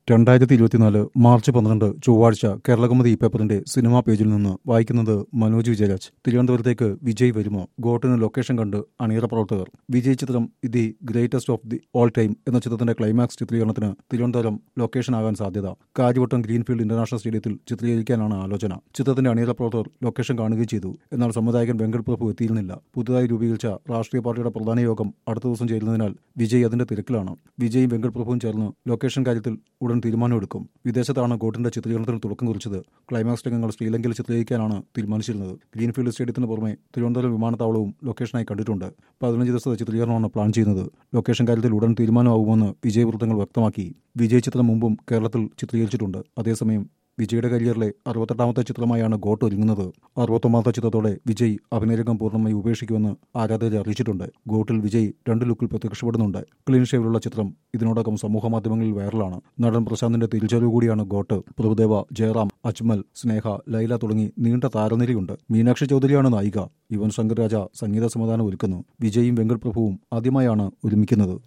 രണ്ടായിരത്തി ഇരുപത്തിനാല് മാർച്ച് പന്ത്രണ്ട് ചൊവ്വാഴ്ച കേരളകൗമുദി ഈ പേപ്പറിന്റെ സിനിമാ പേജിൽ നിന്ന് വായിക്കുന്നത് മനോജ് വിജയരാജ് തിരുവനന്തപുരത്തേക്ക് വിജയ് വരുമോ ഗോട്ടിന് ലൊക്കേഷൻ കണ്ട് അണിയറ പ്രവർത്തകർ വിജയ് ചിത്രം The Greatest of the All Time എന്ന ചിത്രത്തിന്റെ ക്ലൈമാക്സ് ചിത്രീകരണത്തിന് തിരുവനന്തപുരം ലൊക്കേഷൻ ആകാൻ സാധ്യത കാര്യവട്ടം ഗ്രീൻഫീൽഡ് ഇന്റർനാഷണൽ സ്റ്റേഡിയത്തിൽ ചിത്രീകരിക്കാനാണ് ആലോചന ചിത്രത്തിന്റെ അണിയറ പ്രവർത്തകർ ലൊക്കേഷൻ കാണുകയും ചെയ്തു എന്നാൽ സംവിധായകൻ വെങ്കട് പ്രഭു എത്തിയിരുന്നില്ല പുതുതായി രൂപീകരിച്ച രാഷ്ട്രീയ പാർട്ടിയുടെ പ്രധാന യോഗം അടുത്ത ദിവസം ചേരുന്നതിനാൽ വിജയ് അതിന്റെ തിരക്കിലാണ് വിജയും വെങ്കട് പ്രഭുവും ചേർന്ന് ലൊക്കേഷൻ കാര്യത്തിൽ ഉടൻ തീരുമാനമെടുക്കും വിദേശത്താണ് ഗോട്ടിന്റെ ചിത്രീകരണത്തിന് തുടക്കം കുറിച്ചത് ക്ലൈമാക്സ് രംഗങ്ങൾ ശ്രീലങ്കയിൽ ചിത്രീകരിക്കാനാണ് തീരുമാനിച്ചിരുന്നത് ഗ്രീൻഫീൽഡ് സ്റ്റേഡിയത്തിന് പുറമെ തിരുവനന്തപുരം വിമാനത്താവളവും ലൊക്കേഷനായി കണ്ടിട്ടുണ്ട് പതിനഞ്ച് ദിവസത്തെ ചിത്രീകരണമാണ് പ്ലാൻ ചെയ്യുന്നത് ലൊക്കേഷൻ കാര്യത്തിൽ ഉടൻ തീരുമാനമാകുമെന്ന് വിജയ് വൃത്തങ്ങൾ വ്യക്തമാക്കി വിജയ് ചിത്രം മുമ്പും കേരളത്തിൽ ചിത്രീകരിച്ചിട്ടുണ്ട് അതേസമയം വിജയുടെ കരിയറിലെ അറുപത്തെട്ടാമത്തെ ചിത്രമായാണ് ഗോട്ട് ഒരുങ്ങുന്നത് അറുപത്തൊമ്പതാമത്തെ ചിത്രത്തോടെ വിജയ് അഭിനയരംഗം പൂർണ്ണമായി ഉപേക്ഷിക്കുമെന്ന് ആരാധകരെ അറിയിച്ചിട്ടുണ്ട് ഗോട്ടിൽ വിജയ് രണ്ട് ലുക്കിൽ പ്രത്യക്ഷപ്പെടുന്നുണ്ട് ക്ലീൻ ഷേവിലുള്ള ചിത്രം ഇതിനോടകം സമൂഹ മാധ്യമങ്ങളിൽ വൈറലാണ് നടൻ പ്രശാന്തിന്റെ തിരിച്ചറിവ് കൂടിയാണ് ഗോട്ട് പ്രഭുദേവ ജയറാം അജ്മൽ സ്നേഹ ലൈല തുടങ്ങി നീണ്ട താരനിരയുണ്ട് മീനാക്ഷി ചൗധരിയാണ് നായിക യുവൻ ശങ്കർ രാജ സംഗീത സംവിധാനം ഒരുക്കുന്നു വിജയും വെങ്കട് പ്രഭുവും ആദ്യമായാണ് ഒരുമിക്കുന്നത്